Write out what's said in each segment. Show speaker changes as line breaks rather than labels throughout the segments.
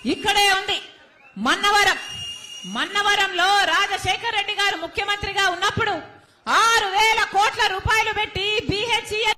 ఇక్కడే ఉంది మన్నవరం మన్నవరంలో రాజశేఖర్ రెడ్డి గారు ముఖ్యమంత్రిగా ఉన్నప్పుడు ఆరు వేల కోట్ల రూపాయలు పెట్టి బిహెచ్ఈఎల్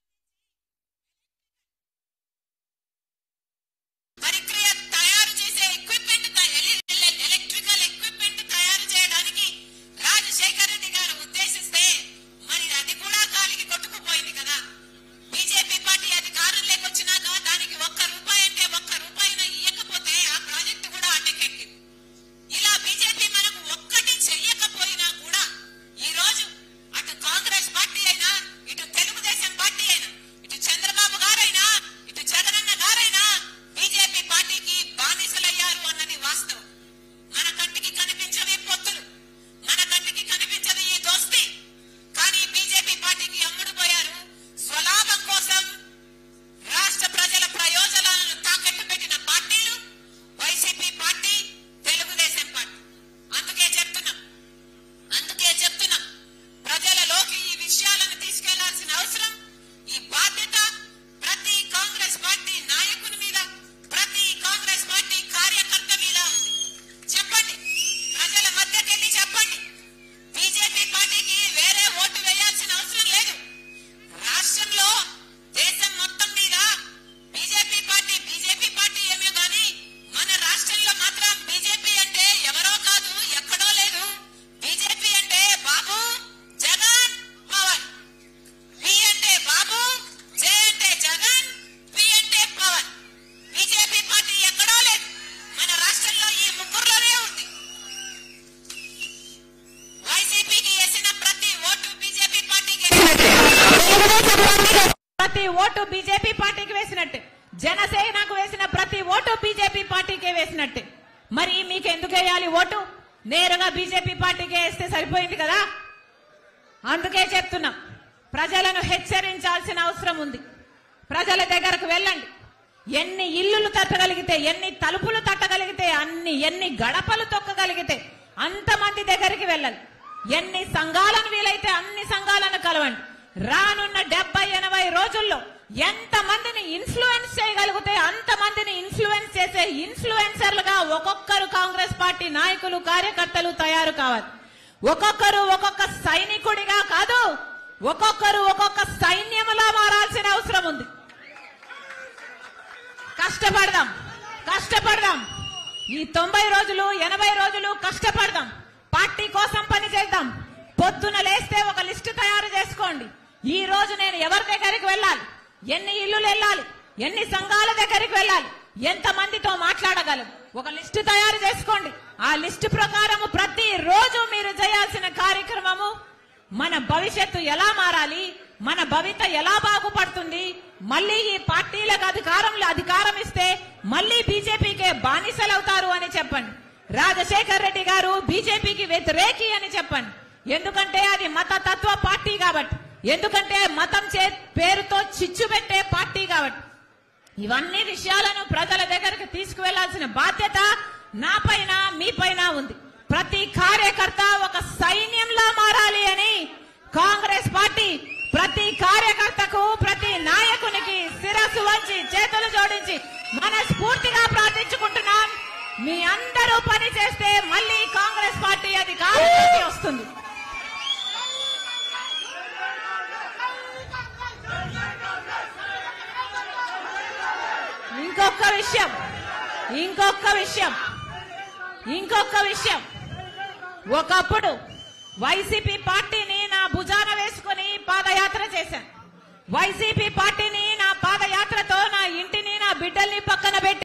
పరిక్రియ తయారు చేసే ఎక్విప్మెంట్ త- ఎలి- ఎలి- ఎలక్ట్రికల్ ఎక్విప్మెంట్ తయారు చేయడానికి రాజశేఖర్ రెడ్డి గారు ఉద్దేశిస్తే మరి అది కూడా గాలికి కొట్టుకుపోయింది కదా బీజేపీ పార్టీ అధికారంలోకి వచ్చినాక దానికి ఒక్క రూపాయి అంటే ఒక్క రూపాయిన ఇయ్యకపోతే ఆ ప్రాజెక్టు కూడా అడ్డకెక్కింది ఇలా బీజేపీ మనకు ఒక్కటి చెయ్యకపోయినా కూడా ఈ రోజు అటు కాంగ్రెస్ పార్టీ అయినా ఇటు తెలుగుదేశం పార్టీ అయినా ఇటు చంద్రబాబు గారైనా ఇటు జగనన్న గారైనా బీజేపీ పార్టీకి బానిసలయ్యారు అన్నది వాస్తవం మన కంటికి కనిపించని పొత్తులు మన కంటికి కనిపించని ఈ దోస్తి కానీ బీజేపీ పార్టీకి అమ్ముడు పోయారు స్వలాభం కోసం రాష్ట్ర ప్రజల ప్రయోజనాలను తాకట్టు పెట్టిన పార్టీలు వైసీపీ పార్టీ తెలుగుదేశం పార్టీ అందుకే చెప్తున్నాం అందుకే చెప్తున్నాం ప్రజలలోకి ఈ విషయాలను తీసుకెళ్లాల్సిన అవసరం ఈ బాధ్యత ప్రతి కాంగ్రెస్ పార్టీ నాయకుని మీద ప్రతి కాంగ్రెస్ పార్టీ కార్యకర్త మీద ఉంది చెప్పండి ప్రజల మధ్యకెళ్ళి చెప్పండి బీజేపీ పార్టీకి వేరే ఓటు వేయాల్సిన అవసరం లేదు రాష్ట్రంలో దేశం మొత్తం మీద బీజేపీ పార్టీ బీజేపీ పార్టీ ఏమే గాని మన రాష్ట్రంలో మాత్రం బీజేపీ అంటే ఎవరో కాదు ఎక్కడో లేదు బీజేపీ అంటే బాబు జగన్ పవన్ బి అంటే బాబు జే అంటే జగన్ పి అంటే పవన్ బీజేపీ పార్టీ ఎక్కడో లేదు మన రాష్ట్రంలో ఈ ముగ్గురులోనే ఉంది వైసీపీకి వేసిన ప్రతి ఓటు బీజేపీ పార్టీకి
ప్రతి ఓటు బీజేపీ పార్టీకి వేసినట్టే జనసేనకు వేసిన ప్రతి ఓటు బీజేపీ పార్టీకే వేసినట్టే మరి మీకు ఎందుకు వేయాలి ఓటు నేరుగా బీజేపీ పార్టీకే వేస్తే సరిపోయింది కదా అందుకే చెప్తున్నాం ప్రజలను హెచ్చరించాల్సిన అవసరం ఉంది ప్రజల దగ్గరకు వెళ్ళండి ఎన్ని ఇల్లులు తట్టగలిగితే ఎన్ని తలుపులు తట్టగలిగితే అన్ని ఎన్ని గడపలు తొక్కగలిగితే అంతమంది దగ్గరికి వెళ్ళాలి ఎన్ని సంఘాలను వీలైతే అన్ని సంఘాలను కలవండి రానున్న డెబ్బై ఎనభై రోజుల్లో ఎంత మందిని ఇన్ఫ్లుయెన్స్ చేయగలిగితే అంత మందిని ఇన్ఫ్లుయెన్స్ చేసే ఇన్ఫ్లుయెన్సర్లుగా ఒక్కొక్కరు కాంగ్రెస్ పార్టీ నాయకులు కార్యకర్తలు తయారు కావాలి ఒక్కొక్కరు ఒక్కొక్క సైనికుడిగా కాదు ఒక్కొక్కరు ఒక్కొక్క సైన్యములా మారాల్సిన అవసరం ఉంది కష్టపడదాం కష్టపడదాం ఈ తొంభై రోజులు ఎనభై రోజులు కష్టపడదాం పార్టీ కోసం పని చేద్దాం పొద్దున లేస్తే ఒక లిస్టు తయారు చేసుకోండి ఈ రోజు నేను ఎవరి దగ్గరికి వెళ్ళాలి ఎన్ని ఇల్లులు వెళ్ళాలి ఎన్ని సంఘాల దగ్గరికి వెళ్ళాలి ఎంత మందితో మాట్లాడగలం ఒక లిస్టు తయారు చేసుకోండి ఆ లిస్టు ప్రకారం ప్రతి రోజు మీరు చేయాల్సిన కార్యక్రమము మన భవిష్యత్తు ఎలా మారాలి మన భవిత ఎలా బాగుపడుతుంది మళ్ళీ ఈ పార్టీలకు అధికారంలో అధికారం ఇస్తే మళ్ళీ బీజేపీకే బానిసలవుతారు అని చెప్పండి రాజశేఖర్ రెడ్డి గారు బీజేపీకి వ్యతిరేకి అని చెప్పండి ఎందుకంటే అది మత తత్వ పార్టీ కాబట్టి ఎందుకంటే మతం చే పేరుతో చిచ్చు పెట్టే పార్టీ కాబట్టి ఇవన్నీ విషయాలను ప్రజల దగ్గరకు తీసుకువెళ్లాల్సిన బాధ్యత నా పైన మీ పైన ఉంది ప్రతి కార్యకర్త ఒక సైన్యంలా మారాలి అని కాంగ్రెస్ పార్టీ ప్రతి కార్యకర్తకు ప్రతి నాయకునికి శిరస్సు వంచి చేతులు జోడించి మనస్ఫూర్తిగా ప్రార్థించుకుంటున్నాం మీ అందరూ పని చేస్తే మళ్ళీ కాంగ్రెస్ పార్టీ అధికారంలోకి వస్తుంది ఇంకొక విషయం ఇంకొక విషయం ఇంకొక విషయం ఒకప్పుడు వైసీపీ పార్టీని నా భుజాన వేసుకుని పాదయాత్ర చేశాను వైసీపీ పార్టీని నా పాదయాత్రతో నా ఇంటిని నా బిడ్డల్ని పక్కన పెట్టి